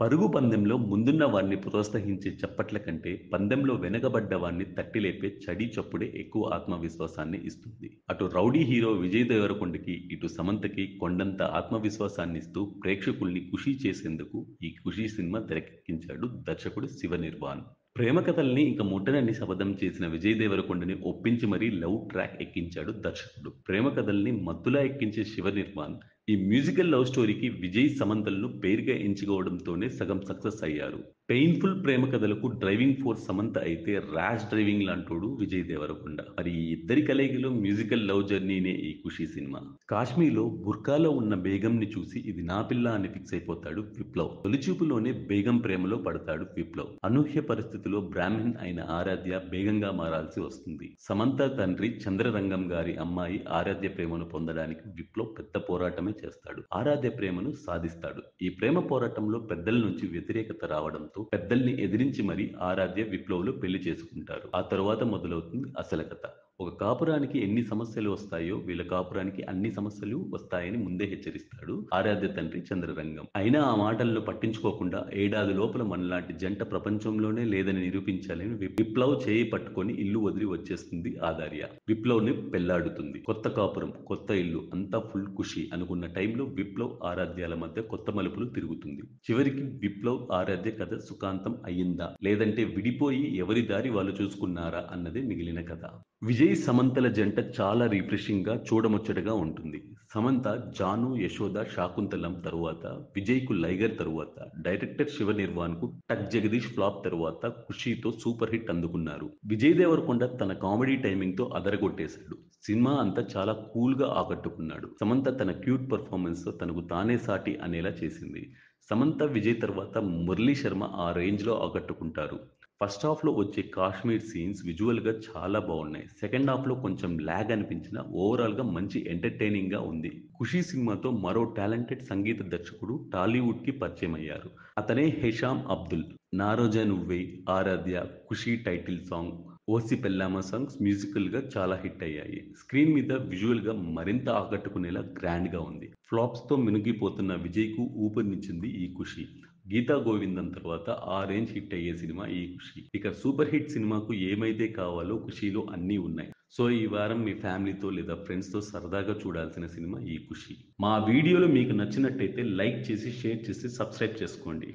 పరుగు పందెంలో ముందున్న వారిని ప్రోత్సహించే చప్పట్ల కంటే పందెంలో వెనకబడ్డ వారిని తట్టిలేపే చడి చప్పుడే ఎక్కువ ఆత్మవిశ్వాసాన్ని ఇస్తుంది అటు రౌడీ హీరో విజయ్ దేవరకొండకి ఇటు సమంతకి కొండంత ఆత్మవిశ్వాసాన్ని ఇస్తూ ప్రేక్షకుల్ని ఖుషీ చేసేందుకు ఈ ఖుషీ సినిమా తెరకెక్కించాడు దర్శకుడు శివ నిర్వాణ్ ప్రేమ కథల్ని ఇక ముట్టనని శపథం చేసిన విజయ్ దేవరకొండని ఒప్పించి మరీ లవ్ ట్రాక్ ఎక్కించాడు దర్శకుడు ప్రేమ కథల్ని మత్తులా ఎక్కించే శివ నిర్మాణ్ ఈ మ్యూజికల్ లవ్ స్టోరీకి విజయ్ సమంతలను పేరుగా ఎంచుకోవడంతోనే సగం సక్సెస్ అయ్యారు పెయిన్ఫుల్ ప్రేమ కథలకు డ్రైవింగ్ ఫోర్స్ సమంత అయితే ర్యాష్ డ్రైవింగ్ లాంటోడు విజయ్ దేవరకొండ మరి ఈ ఇద్దరి కలయికలో మ్యూజికల్ లవ్ జర్నీనే ఈ ఖుషీ సినిమా కాశ్మీర్లో బుర్కాలో ఉన్న బేగంని చూసి ఇది నా పిల్ల అని ఫిక్స్ అయిపోతాడు విప్లవ్ తొలిచూపులోనే బేగం ప్రేమలో పడతాడు విప్లవ్ అనూహ్య పరిస్థితిలో బ్రాహ్మణ్ అయిన ఆరాధ్య బేగంగా మారాల్సి వస్తుంది సమంత తండ్రి చంద్రరంగం గారి అమ్మాయి ఆరాధ్య ప్రేమను పొందడానికి విప్లవ్ పెద్ద పోరాటమే చేస్తాడు ఆరాధ్య ప్రేమను సాధిస్తాడు ఈ ప్రేమ పోరాటంలో పెద్దల నుంచి వ్యతిరేకత రావడంతో పెద్దల్ని ఎదిరించి మరీ ఆరాధ్య విప్లవులు పెళ్లి చేసుకుంటారు ఆ తరువాత మొదలవుతుంది అసలు కథ ఒక కాపురానికి ఎన్ని సమస్యలు వస్తాయో వీళ్ళ కాపురానికి అన్ని సమస్యలు వస్తాయని ముందే హెచ్చరిస్తాడు ఆరాధ్య తండ్రి చంద్రరంగం అయినా ఆ మాటలను పట్టించుకోకుండా ఏడాది లోపల మనలాంటి జంట ప్రపంచంలోనే లేదని నిరూపించాలని విప్లవ్ చేయి పట్టుకొని ఇల్లు వదిలి వచ్చేస్తుంది ఆదార్య విప్లవ్ ని పెళ్లాడుతుంది కొత్త కాపురం కొత్త ఇల్లు అంతా ఫుల్ ఖుషి అనుకున్న టైంలో విప్లవ్ ఆరాధ్యాల మధ్య కొత్త మలుపులు తిరుగుతుంది చివరికి విప్లవ్ ఆరాధ్య కథ సుఖాంతం అయ్యిందా లేదంటే విడిపోయి ఎవరి దారి వాళ్ళు చూసుకున్నారా అన్నదే మిగిలిన కథ విజయ్ సమంతల జంట చాలా రిఫ్రెషింగ్ గా చూడముచ్చటగా ఉంటుంది సమంత జాను యశోద శాకుంతలం తరువాత విజయ్ కు లైగర్ తరువాత డైరెక్టర్ శివ నిర్వాణ్ కు టక్ జగదీష్ ఫ్లాప్ తరువాత ఖుషీతో సూపర్ హిట్ అందుకున్నారు విజయ్ దేవరకొండ తన కామెడీ టైమింగ్ తో అదరగొట్టేశాడు సినిమా అంతా చాలా కూల్ గా ఆకట్టుకున్నాడు సమంత తన క్యూట్ పర్ఫార్మెన్స్ తో తనకు తానే సాటి అనేలా చేసింది సమంత విజయ్ తర్వాత మురళీ శర్మ ఆ రేంజ్ లో ఆకట్టుకుంటారు ఫస్ట్ హాఫ్ లో వచ్చే కాశ్మీర్ సీన్స్ విజువల్ గా చాలా బాగున్నాయి సెకండ్ హాఫ్ లో కొంచెం ల్యాగ్ అనిపించిన ఓవరాల్ గా మంచి ఎంటర్టైనింగ్ గా ఉంది ఖుషీ సినిమాతో మరో టాలెంటెడ్ సంగీత దర్శకుడు టాలీవుడ్ కి పరిచయం అయ్యారు అతనే హెషామ్ అబ్దుల్ నారోజా నువ్వే ఆరాధ్య ఖుషీ టైటిల్ సాంగ్ ఓసి పెల్లామా సాంగ్స్ మ్యూజికల్ గా చాలా హిట్ అయ్యాయి స్క్రీన్ మీద విజువల్ గా మరింత ఆకట్టుకునేలా గ్రాండ్ గా ఉంది ఫ్లాప్స్ తో మినిగిపోతున్న విజయ్ కు ఊపిరినిచ్చింది ఈ ఖుషి గీతా గోవిందం తర్వాత ఆ రేంజ్ హిట్ అయ్యే సినిమా ఈ ఖుషి ఇక సూపర్ హిట్ సినిమాకు ఏమైతే కావాలో ఖుషీలో అన్నీ ఉన్నాయి సో ఈ వారం మీ ఫ్యామిలీతో లేదా ఫ్రెండ్స్తో సరదాగా చూడాల్సిన సినిమా ఈ ఖుషి మా వీడియోలు మీకు నచ్చినట్టయితే లైక్ చేసి షేర్ చేసి సబ్స్క్రైబ్ చేసుకోండి